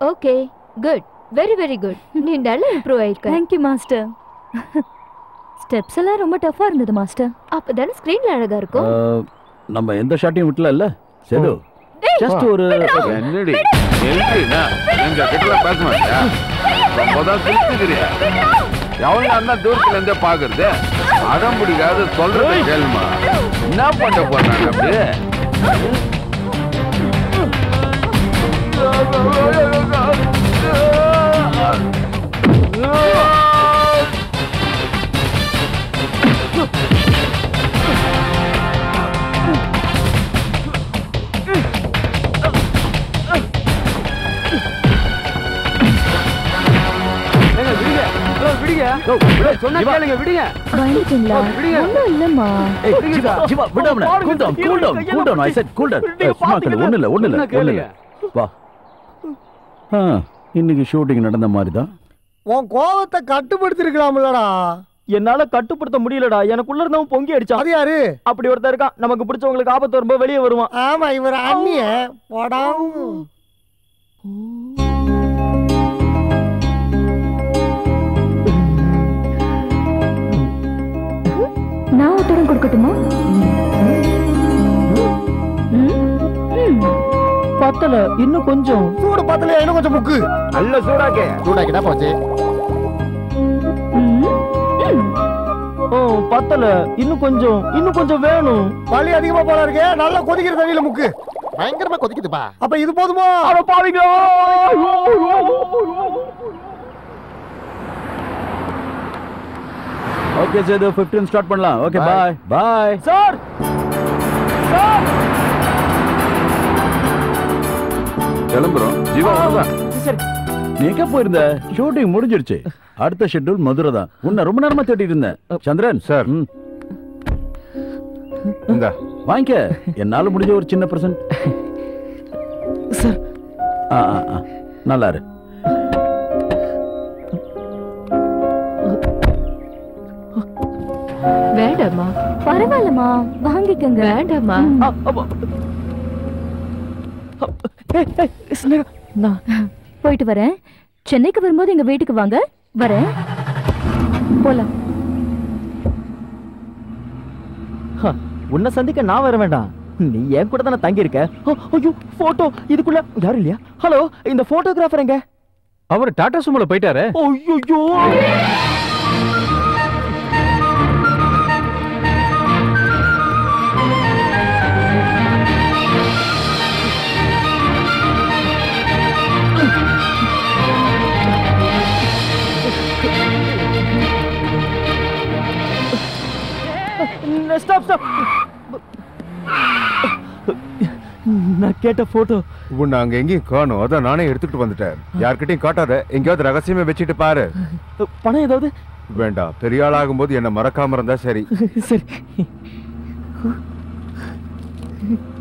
Okay good very very good நீ நல்லா improve ஆயிருக்க தேங்க்யூ மாஸ்டர் ஸ்டெப்ஸ் எல்லாம் ரொம்ப டஃபா இருந்தது மாஸ்டர் அப்பதானே ஸ்கிரீன்ல அழகா இருக்கும் அஹ், நம்ம எந்த ஷாட்டையும் விட்டல செது ஜஸ்ட் ஒரு என்னடி என்னடினா எங்க கிட்ட பேச மாட்டியா ரொம்ப தான் சிரிச்சுக்கிறியா எவ்வளவு நேரம் தான் தூரத்துல இருந்தே பாக்குறது அடம் பிடிக்காத சொல்றத கேளுமா என்ன பண்ண போறாங்க அப்படி பயந்துட்டீங்களா ஒன்றும் இல்லம்மா ஏய், ஜீவா, ஜீவா, விடு அவனை. Cool down, cool down, cool down. I said cool down. ஏய், சும்மா கேளு. ஒண்ணும் இல்ல, ஒண்ணும் இல்ல, ஒண்ணும் இல்ல. வா ஆ, இன்னைக்கு ஷூட்டிங் நடந்த மாதிரி தான் உன் கோவத்தை கட்டுப்படுத்திருக்கலாம்லடா என்னால கட்டுப்படுத்த முடியலடா எனக்குள்ள இருந்தவன் பொங்கி அடிச்சான் அது யாரு அப்படி ஒருத்தன் இருக்கான் நமக்கு பிடிச்சவங்களுக்கு ஆபத்து வரும்போது வெளியே வருவான் ஆமா இவர் அண்ணிய போடாம் நான் ஒத்தடம் கொடுக்கட்டுமா பத்தல இன்னும் கொஞ்சம் சூடு பத்தல இன்னும் கொஞ்சம் முக்கு நல்ல சூடாக்கே சூடாக்கிட்டா போச்சு ஓ பத்தல இன்னும் கொஞ்சம் இன்னும் கொஞ்சம் வேணும் வலி அதிகமா போல இருக்கு நல்லா கொதிக்கிற தண்ணியில முக்கு பயங்கரமா கொதிக்குதுப்பா அப்ப இது போதுமா அட பாவிங்க ஓகே சேது 15 ஸ்டார்ட் பண்ணலாம் okay Bye. Bye bye sir sir கிளம்புறோம் ஜீவா ஒண்ணுதான் சரி நீ எங்க போயிருந்த ஷூட்டிங் முடிஞ்சிருச்சு அடுத்த ஷெட்யூல் மதுரை தான் உன்னை ரொம்ப நேரமா தேடிட்டு இருந்தேன் சந்திரன் சார். ம், இந்த வாங்கிக்க என்னால முடிஞ்ச ஒரு சின்ன பிரசன்ட் சார் ஆ ஆ, ஆ. நல்லா இரு வேண்டாமா பரவாயில்லம்மா வாங்கிக்கங்க வேண்டாமா ஆ, அப்பா. ஏய், ஏய், ஸ்னேகா, நான் போயிட்டு வரேன் சென்னைக்கு வரும்போது எங்க வீட்டுக்கு வாங்க வரேன் போலாம் ஹ, உன்னை சந்திக்க நான் வர வேண்டாம் நீ என் கூட தானே தங்கி இருக்க ஐயோ போட்டோ இதுக்குள்ள யாரும் இல்லையா ஹலோ இந்த போட்டோகிராஃபர் எங்க அவர் டாடா சுமோல போயிட்டாரு ஐயோ ஸ்டாப் ஸ்டாப் நான் கேட்ட போட்டோ உன்னை அங்க எங்கேயும் காணும் அதான் நானே எடுத்துட்டு வந்துட்டேன் யார்கிட்டயும் காட்டாத எங்கேயாவது ரகசியமா வச்சுட்டு பாரு பணம் ஏதாவது வேண்டாம் பெரிய ஆள் ஆகும்போது என்ன மறக்காம இருந்தா சரி சரி